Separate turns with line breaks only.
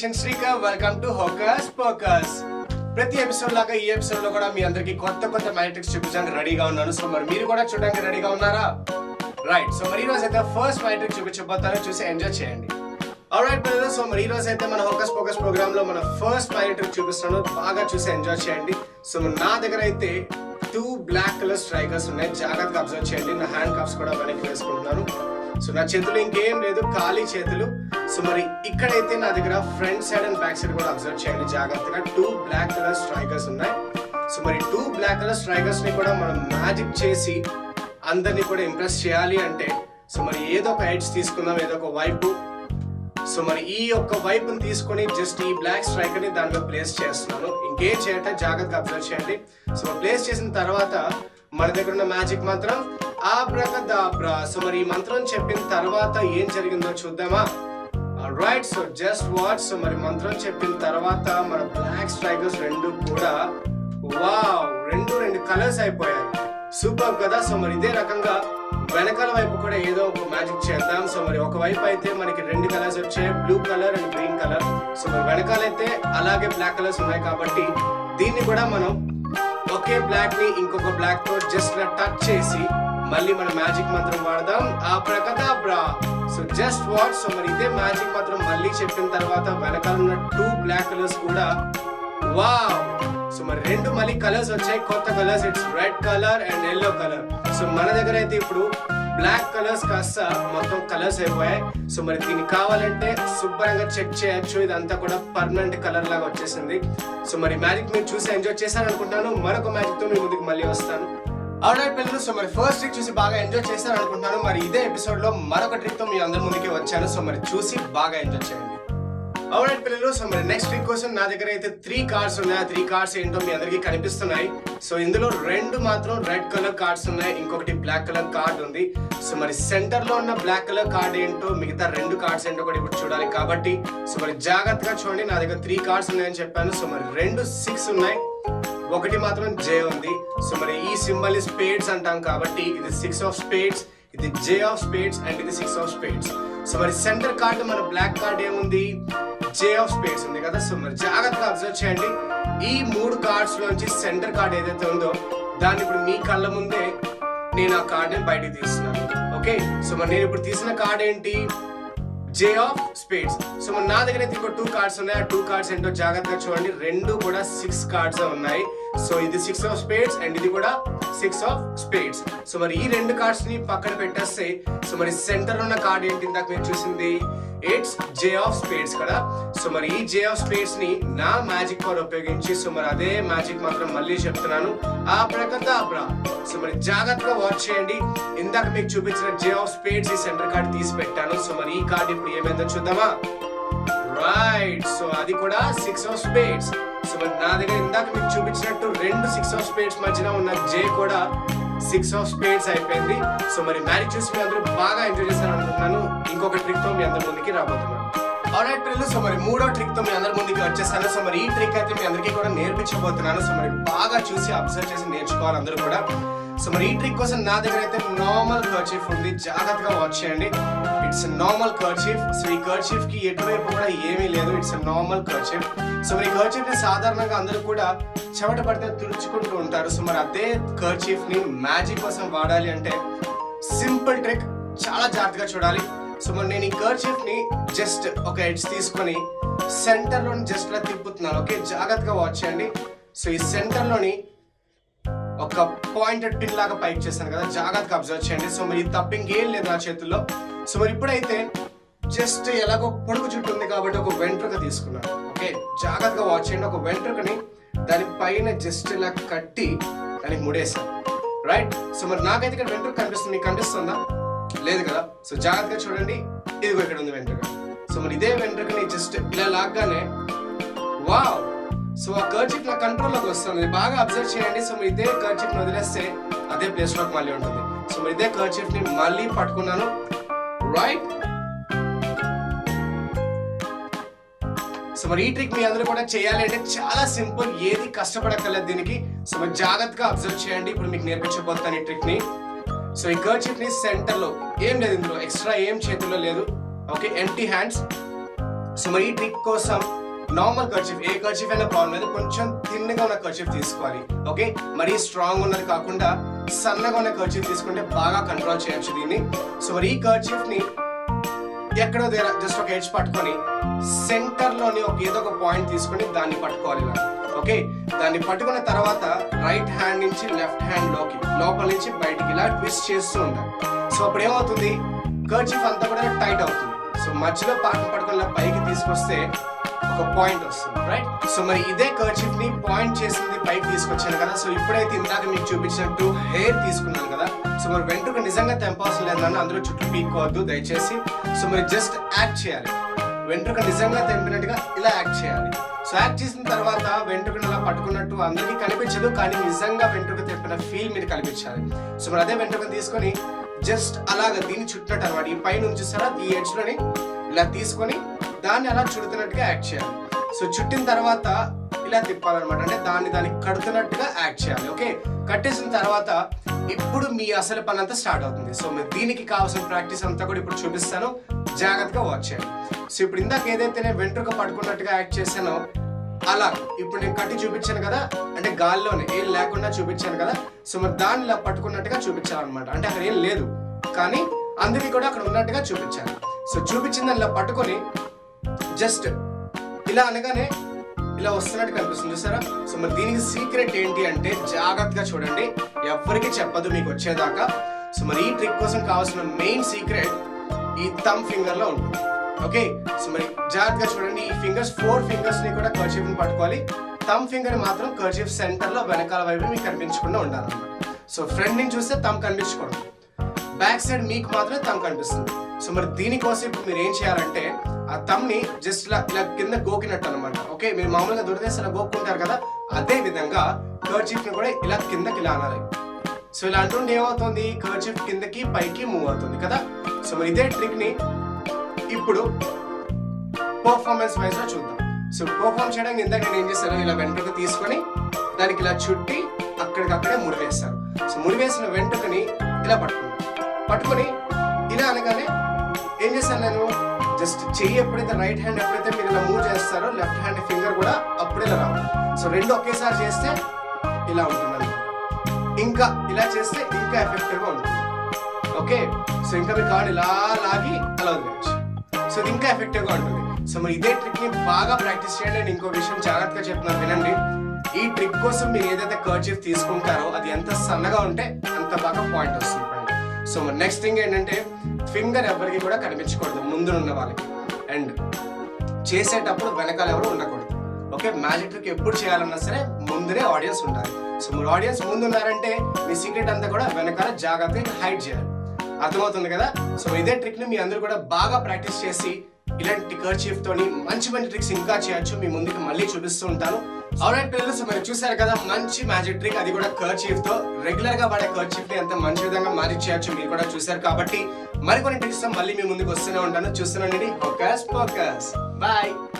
Technician Srikar welcome to hocus pocus ప్రతి episode లాగా ఈ ఎపిసోడ్ లో కూడా మీ అందరికి కొత్త కొత్త మ్యాట్రిక్స్ చూపించడానికి రెడీగా ఉన్నాను సో మరి మీరు కూడా చూడడానికి రెడీగా ఉన్నారా రైట్ సో మరి ఈ రోజు అయితే ఫస్ట్ మ్యాట్రిక్ చూపించబోతాను చూసి ఎంజాయ్ చేయండి ఆల్రైట్ బ్రదర్ సో మరి ఈ రోజు అయితే మన హోకస్ పోకస్ ప్రోగ్రామ్ లో మన ఫస్ట్ మ్యాట్రిక్ చూపిస్తాను బాగా చూసి ఎంజాయ్ చేయండి సో నా దగ్గర అయితే టూ బ్లాక్ కలర్ స్ట్రైకర్స్ ఉన్నాయి జాగ్రత్తగా అబ్జర్వ్ చేయండి నా హ్యాండ్ కప్స్ కూడా వెనక్కి వేసుకుంటున్నాను సో నా చేతులు ఇంకేం లేదు ఖాళీ చేతులు సో మరి ఇక్కడైతే నా దగ్గర front side and back side కూడా అబ్జర్వ్ చేయండి జాగ్రత్తగా టూ బ్లాక్ కలర్ స్ట్రైకర్స్ ఉన్నాయి సో మరి టూ బ్లాక్ కలర్ స్ట్రైకర్స్ ని కూడా మనం మ్యాజిక్ చేసి అందరినీ కూడా ఇంప్రెస్ చేయాలి అంటే సో మరి ఏదో ఒక ఎడ్జ్ తీసుకుందాం ఏదో ఒక వైపు సో మరి ఈ యొక్క వైపుని తీసుకొని జస్ట్ ఈ బ్లాక్ స్ట్రైకర్ ని దాంట్లో ప్లేస్ చేస్తున్నాను ఇంకేం చేయట జాగ్రత్తగా అబ్జర్వ్ చేయండి సో ప్లేస్ చేసిన తర్వాత మన దగ్గర ఉన్న మ్యాజిక్ మంత్రం ఆ బ్రకదాబ్రా సో మరి ఈ మంత్రం చెప్పిన తర్వాత ఏం జరిగిందో చూద్దామా right so just what so మరి మంత్రం చెప్పిన తర్వాత మన బ్లాక్ స్ట్రైకర్స్ రెండు కూడా వావ్ రెండు రెండు కలర్స్ అయిపోయాయి సూపర్ కదా సో మరి ఇదే రకంగా వెనకాల వైపు కూడా ఏదో ఒక మ్యాజిక్ చేద్దాం సో మరి ఒక వైపు అయితే మనకి రెండు కలర్స్ వచ్చాయి blue colour and green colour so మరి వెనకాల అయితే అలాగే బ్లాక్ కలర్స్ ఉన్నాయి కాబట్టి దీన్ని కూడా మనం ఒకే బ్లాక్ ని ఇంకొక బ్లాక్ తో జస్ట్ ఇలా టచ్ చేసి మళ్ళీ మన మ్యాజిక్ మంత్రం వాడదాం ఆ abracadabra so just what so మరి ఇదే మ్యాజిక్ మంత్రం మళ్ళీ చెప్పిన తర్వాత వెనకాల ఉన్న టూ బ్లాక్ కలర్స్ కూడా వావ్ సో మరి రెండు మళ్ళీ కలర్స్ వచ్చాయి కొత్త colours it's red colour and yellow colour so మన దగ్గర అయితే ఇప్పుడు బ్లాక్ కలర్స్ కాస్త మొత్తం కలర్స్ అయిపోయాయి సో మరి దీనికి కావాలంటే శుభ్రంగా చెక్ చేయొచ్చు ఇదంతా కూడా పర్మనెంట్ కలర్ లాగా వచ్చేసింది సో మరి మ్యాజిక్ మీరు చూసి ఎంజాయ్ చేశారు అనుకుంటాను మరొక మ్యాజిక్ తో మీ ముందుకు మళ్ళీ వస్తాను ఆల్రైట్ పిల్లలు సో మరి ఫస్ట్ ట్రిక్ చూసి బాగా ఎంజాయ్ చేశారు అనుకుంటున్నాను మరి ఇదే ఎపిసోడ్ లో మరొక ట్రిక్ తో మీ అందరి ముందుకి వచ్చాను సో మరి చూసి బాగా ఎంజాయ్ చేయండి అవునండి పిల్లలు సో మరి నెక్స్ట్ వీక్ కోసం నా దగ్గర అయితే త్రీ కార్డ్స్ ఉన్నాయి ఆ త్రీ కార్డ్స్ ఏంటో మీ అందరికీ కనిపిస్తున్నాయి సో ఇందులో రెండు మాత్రం రెడ్ కలర్ కార్డ్స్ ఉన్నాయి ఇంకొకటి బ్లాక్ కలర్ కార్డ్ ఉంది సో మరి సెంటర్ లో ఉన్న బ్లాక్ కలర్ కార్డ్ ఏంటో మిగతా రెండు కార్డ్స్ ఏంటో కూడా ఇప్పుడు చూడాలి కాబట్టి సో మరి జాగ్రత్తగా చూడండి నా దగ్గర త్రీ కార్డ్స్ ఉన్నాయని చెప్పాను సో మరి రెండు సిక్స్ ఉన్నాయి ఒకటి మాత్రం జే ఉంది సో మరి ఈ సింబల్ స్పేడ్స్ అంటాం కాబట్టి ఇది సిక్స్ ఆఫ్ స్పేడ్స్ ఇది జే ఆఫ్ స్పేడ్స్ అండ్ ఇది సిక్స్ ఆఫ్ స్పేడ్స్ సో మరి సెంటర్ కార్డ్ మన బ్లాక్ కార్డ్ ఏముంది జే ఆఫ్ స్పేడ్స్ ఉంది కదా సో మరి జాగ్రత్తగా అబ్జర్వ్ చేయండి ఈ మూడు కార్డ్స్ లోంచి సెంటర్ కార్డ్ ఏదైతే ఉందో దాన్ని ఇప్పుడు మీ కళ్ళ ముందే నేను ఆ కార్డ్ ని బయటికి తీస్తున్నాను ఓకే సో మరి నేను ఇప్పుడు తీసిన కార్డ్ ఏంటి జే ఆఫ్ స్పేడ్స్ సో మరి నా దగ్గర అయితే ఇంకో టూ కార్డ్స్ ఉన్నాయి ఆ టూ కార్డ్స్ ఏంటో జాగ్రత్తగా చూడండి రెండు కూడా సిక్స్ కార్డ్స్ ఉన్నాయి సో ఇది సిక్స్ ఆఫ్ స్పేడ్స్ అండ్ ఇది కూడా సిక్స్ ఆఫ్ స్పేడ్స్ సో మరి ఈ రెండు కార్డ్స్ ని పక్కన పెట్టేస్తే సో మరి సెంటర్ ఉన్న కార్డ్ ఏంటి ఇందాక మీరు చూసింది ఇట్స్ జే ఆఫ్ స్పేడ్స్ కదా సో మరి ఈ జే ఆఫ్ స్పేడ్స్ ని నా మ్యాజిక్ పవర్ ఉపయోగించి సో మరి అదే మ్యాజిక్ మాత్రం మళ్ళీ చెప్తున్నాను ఆ ప్రకదాబ్రా సో మరి జాగ్రత్తగా వాచ్ చేయండి ఇందాక మీకు చూపించిన జే ఆఫ్ స్పేడ్స్ ఈ సెంటర్ కార్డ్ తీసి పెట్టాను సో మరి ఈ కార్డ్ ఇప్పుడు ఏమైందో చూద్దామా రైట్ సో అది కూడా సిక్స్ ఆఫ్ స్పేడ్స్ సో మరి నా దగ్గర ఇందాక మీకు చూపించినట్టు రెండు సిక్స్ ఆఫ్ స్పేడ్స్ మధ్యన ఉన్న జే కూడా సిక్స్ ఆఫ్ స్పేడ్స్ అయిపోయింది సో మరి మ్యారేజ్ చూసి మీ అందరూ బాగా ఎంజాయ్ చేశారు అనుకుంటున్నాను ఇంకొక ట్రిక్ తో మీ అందరి ముందుకి రాబోతున్నాను ఆల్రైట్ పిల్లలు సో మరి మూడో ట్రిక్ తో మీ అందరి ముందుకి వచ్చేసాను సో మరి ఈ ట్రిక్ అయితే మీ అందరికీ కూడా నేర్పించబోతున్నాను సో మరి బాగా చూసి అబ్జర్వ్ చేసి నేర్చుకోవాలి అందరూ కూడా సో మరి ఈ ట్రిక్ కోసం నా దగ్గర అయితే నార్మల్ కర్చీఫ్ ఉంది జాగ్రత్తగా వాచ్ చేయండి ఇట్స్ నార్మల్ కర్చీఫ్ సో ఈ కర్చీఫ్ కి ఎటువైపు కూడా ఏమీ లేదు ఇట్స్ నార్మల్ కర్చీఫ్ సో మరి కర్చీఫ్ ని సాధారణంగా అందరూ కూడా చెమట పడితే తుడుచుకుంటూ ఉంటారు సో మరి అదే కర్చీఫ్ ని మ్యాజిక్ కోసం వాడాలి అంటే సింపుల్ ట్రిక్ చాలా జాగ్రత్తగా చూడాలి సో మరి నేను ఈ కర్చీఫ్ ని జస్ట్ ఒక ఎడ్జ్ తీసుకొని సెంటర్ లోని జస్ట్ ఇలా తిప్పుతున్నాను ఓకే జాగ్రత్తగా వాచ్ చేయండి సో ఈ సెంటర్ లోని ఒక పాయింటెడ్ పిన్ లాగా పైప్ చేశాను కదా జాగ్రత్తగా అబ్జర్వ్ చేయండి సో మరి తప్ప ఇంకేం లేదు నా చేతుల్లో సో మరి ఇప్పుడైతే జస్ట్ ఎలాగో పొడుగు చుట్టూ ఉంది కాబట్టి ఒక వెంట్రుక తీసుకున్నాను ఓకే జాగ్రత్తగా వాచ్ చేయండి ఒక వెంట్రుకని దాని పైన జస్ట్ ఇలా కట్టి దానికి ముడేసాను రైట్ సో మరి నాకైతే ఇక్కడ వెంట్రుక కనిపిస్తుంది మీకు కనిపిస్తుందా లేదు కదా సో జాగ్రత్తగా చూడండి ఇదిగో ఇక్కడ ఉంది వెంట్రుక సో మరి ఇదే వెంట్రుకని జస్ట్ ఇలా లాగ్గానే వావ్ సో ఆ కర్చిప్ నా కంట్రోల్లోకి వస్తుంది బాగా అబ్జర్వ్ చేయండి సో మీరు ఇదే కర్చిప్ వదిలేస్తే అదే ప్లేస్ లోకి మళ్ళీ ఉంటుంది సో మరి ఇదే కర్చిప్ ని మళ్ళీ పట్టుకున్నాను రైట్ సో మరి ఈ ట్రిక్ మీ అందరూ కూడా చేయాలి అంటే చాలా సింపుల్ ఏది కష్టపడక్కర్లేదు దీనికి సో మరి జాగ్రత్తగా అబ్జర్వ్ చేయండి ఇప్పుడు మీకు నేర్పించబోతాను ఈ ట్రిక్ ని సో ఈ కర్చిప్ ని సెంటర్ లో ఏం లేదు ఇందులో ఎక్స్ట్రా ఏం చేతుల్లో లేదు ఓకే ఎంటీ హ్యాండ్స్ సో మరి ఈ ట్రిక్ కోసం నార్మల్ కర్చీఫ్ ఏ కర్చీఫ్ అయినా ప్రాబ్లం లేదు కొంచెం తిన్నగా ఉన్న కర్చీఫ్ తీసుకోవాలి ఓకే మరీ స్ట్రాంగ్ ఉన్నది కాకుండా సన్నగా ఉన్న కర్చీఫ్ తీసుకుంటే బాగా కంట్రోల్ చేయొచ్చు దీన్ని సో మరి ఈ కర్చీఫ్ ని ఎక్కడో దగ్గర జస్ట్ ఒక ఎడ్జ్ పట్టుకొని సెంటర్ లోని ఒక ఏదో ఒక పాయింట్ తీసుకొని దాన్ని పట్టుకోవాలి ఇలా ఓకే దాన్ని పట్టుకున్న తర్వాత రైట్ హ్యాండ్ నుంచి లెఫ్ట్ హ్యాండ్ లోకి లోపల నుంచి బయటికి ఇలా ట్విస్ట్ చేస్తూ ఉండాలి సో అప్పుడు ఏమవుతుంది కర్చీఫ్ అంతా కూడా టైట్ అవుతుంది సో మధ్యలో పాటను పట్టుకుని ఇలా పైకి తీసుకొస్తే ఒక పాయింట్ వస్తుంది రైట్ సో మరి ఇదే కర్చీఫ్ ని పాయింట్ చేసింది పైకి తీసుకొచ్చాను కదా సో ఇప్పుడైతే ఇందాక మీకు చూపించినట్టు హెయిర్ తీసుకున్నాను కదా సో మరి వెంట్రుక నిజంగా తెంపాల్సిన లేదని అందులో చుట్టూ పీక్కోవద్దు దయచేసి సో మరి జస్ట్ యాక్ట్ చేయాలి వెంట్రుక నిజంగా తెంపినట్టుగా ఇలా యాక్ట్ చేయాలి సో యాక్ట్ చేసిన తర్వాత వెంట్రుకను ఇలా పట్టుకున్నట్టు అందరికీ కనిపించదు కానీ నిజంగా వెంట్రుక తెంపిన ఫీల్ మీరు కనిపించాలి సో మరి అదే వెంట్రుకను తీసుకొని జస్ట్ అలాగ దీన్ని చుట్టినట్టు అనమాట ఈ పైన చూసారా ఈ ఎడ్జ్ లోని ఇలా తీసుకొని దాన్ని అలా చుడుతున్నట్టుగా యాక్ట్ చేయాలి సో చుట్టిన తర్వాత ఇలా తిప్పాలన్నమాట అంటే దాన్ని దానికి కడుతున్నట్టుగా యాక్ట్ చేయాలి ఓకే కట్టేసిన తర్వాత ఇప్పుడు మీ అసలు పని అంతా స్టార్ట్ అవుతుంది సో మీరు దీనికి కావాల్సిన ప్రాక్టీస్ అంతా కూడా ఇప్పుడు చూపిస్తాను జాగ్రత్తగా వాచ్ చేయండి సో ఇప్పుడు ఇందాక ఏదైతే నేను వెంట్రుక పడుకున్నట్టుగా యాక్ట్ చేశానో అలా ఇప్పుడు నేను కట్టి చూపించాను కదా అంటే గాల్లోనే ఏం లేకుండా చూపించాను కదా సో మరి దాన్ని ఇలా పట్టుకున్నట్టుగా చూపించాలన్నమాట అంటే అక్కడ ఏం లేదు కానీ అందరికీ కూడా అక్కడ ఉన్నట్టుగా చూపించాను సో చూపించింది ఇలా పట్టుకొని జస్ట్ ఇలా అనగానే ఇలా వస్తున్నట్టు కనిపిస్తుంది చూసారా సో మరి దీనికి సీక్రెట్ ఏంటి అంటే జాగ్రత్తగా చూడండి ఎవరికి చెప్పదు మీకు వచ్చేదాకా సో మరి ఈ ట్రిక్ కోసం కావాల్సిన మెయిన్ సీక్రెట్ ఈ థమ్ ఫింగర్ లో ఉంటుంది ఓకే సో మరి జాగ్రత్తగా చూడండి ఈ ఫింగర్స్ ఫోర్ ఫింగర్స్ ని కూడా కర్చీఫ్ ని పట్టుకోవాలి థమ్ ఫింగర్ మాత్రం కర్చీఫ్ సెంటర్ లో వెనకాల వైపు మీకు కనిపించకుండా ఉండాలన్నమాట సో ఫ్రంట్ నుంచి చూస్తే థమ్ కనిపించకూడదు బ్యాక్ సైడ్ మీకు మాత్రమే తమ్ కనిపిస్తుంది సో మరి దీనికోసం ఇప్పుడు మీరు ఏం చేయాలంటే ఆ తమ్ ని జస్ట్ ఇలా ఇలా కింద గోకినట్టు అనమాట ఓకే మీరు మామూలుగా దొరికేసి ఇలా గోక్కుంటారు కదా అదే విధంగా కర్చీఫ్ ని కూడా ఇలా కిందకి ఇలా అనాలి సో ఇలా అంటుంటే ఏమవుతుంది కర్చీఫ్ కిందకి పైకి మూవ్ అవుతుంది కదా సో మరి ఇదే ట్రిక్ ని ఇప్పుడు పర్ఫార్మెన్స్ వైజ్ లో చూద్దాం సో పర్ఫార్మ్ చేయడానికి ఇందాక నేను ఏం చేశాను ఇలా వెంట్రుక తీసుకొని దానికి ఇలా చుట్టి అక్కడికక్కడే ముడివేస్తాను సో ముడివేసిన వెంట్రుకని ఇలా పట్టుకున్నాను పట్టుకొని ఇలా అనగానే ఏం చేశాను నేను జస్ట్ చెయ్యి ఎప్పుడైతే రైట్ హ్యాండ్ ఎప్పుడైతే మీరు ఇలా మూవ్ చేస్తారో లెఫ్ట్ హ్యాండ్ ఫింగర్ కూడా అప్పుడే ఇలా రావాలి సో రెండు ఒకేసారి చేస్తే ఇలా ఉంటుంది అన్నమాట ఇంకా ఇలా చేస్తే ఇంకా ఎఫెక్టివ్ గా ఉంటుంది ఓకే సో ఇంకా మీ కార్డ్ ఇలా లాగి అలా వదిలేయచ్చు సో ఇది ఇంకా ఎఫెక్టివ్ గా ఉంటుంది సో మరి ఇదే ట్రిక్ ని బాగా ప్రాక్టీస్ చేయండి నేను ఇంకో విషయం జాగ్రత్తగా చెప్తున్నాను వినండి ఈ ట్రిక్ కోసం మీరు ఏదైతే కర్చీఫ్ తీసుకుంటారో అది ఎంత సన్నగా ఉంటే అంత బాగా పాయింట్ వస్తుంది పైన. సో మరి నెక్స్ట్ థింగ్ ఏంటంటే ఫింగర్ ఎవరికి కూడా కనిపించకూడదు ముందున్న వాళ్ళకి అండ్ చేసేటప్పుడు వెనకాల ఎవరు ఉండకూడదు ఓకే మ్యాజిక్ ట్రిక్ ఎప్పుడు చేయాలన్నా సరే ముందునే ఆడియన్స్ ఉండాలి సో మీరు ఆడియన్స్ ముందు ఉన్నారంటే మీ సీక్రెట్ అంతా కూడా వెనకాల జాగ్రత్తగా హైడ్ చేయాలి అర్థమవుతుంది కదా సో ఇదే ట్రిక్ ని మీ అందరూ కూడా బాగా ప్రాక్టీస్ చేసి ఇలాంటి కర్చీఫ్ తోని మంచి మంచి ట్రిక్స్ ఇంకా చేయొచ్చు మీ ముందుకు మళ్ళీ చూపిస్తూ ఉంటాను ఆల్రైట్ పిల్లలు సో మీరు చూసారు కదా మంచి మ్యాజిక్ ట్రిక్ అది కూడా కర్చీఫ్ తో రెగ్యులర్ గా వాడే కర్చీఫ్ ని ఎంత మంచి విధంగా మ్యాజిక్ చేయొచ్చు మీరు కూడా చూసారు కాబట్టి మరికొన్ని ట్రిక్స్ తో మళ్ళీ మీ ముందుకు వస్తూనే ఉంటాను చూస్తున్నానండి ఫోకస్ ఫోకస్ బాయ్